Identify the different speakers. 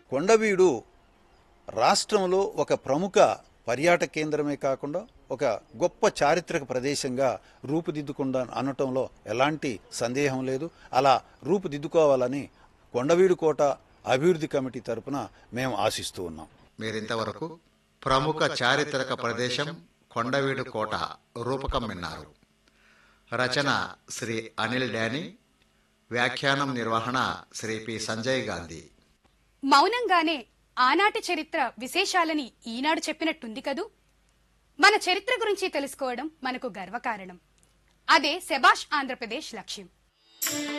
Speaker 1: కొండవీడు రాష్ట్రంలో ఒక ప్రముఖ పర్యాటక కేంద్రమే కాకుండా ఒక గొప్ప చారిత్రక ప్రదేశంగా రూపుదిద్దుకుండా అనటంలో ఎలాంటి సందేహం లేదు అలా రూపుదిద్దుకోవాలని కొండవీడు కోట అభివృద్ధి కమిటీ తరపున మేము ఆశిస్తూ ఉన్నాం
Speaker 2: మీరింతవరకు ప్రముఖ చారిత్రక ప్రదేశం కొండవీడు కోట రూపకం విన్నారు రచన శ్రీ అనిల్ డానీ వ్యాఖ్యానం నిర్వహణ శ్రీ పి సంజయ్ గాంధీ
Speaker 3: మౌనంగానే ఆనాటి చరిత్ర విశేషాలని ఈనాడు చెప్పినట్టుంది కదూ మన చరిత్ర గురించి తెలుసుకోవడం మనకు గర్వకారణం అదే శబాష్ ఆంధ్రప్రదేశ్ లక్ష్యం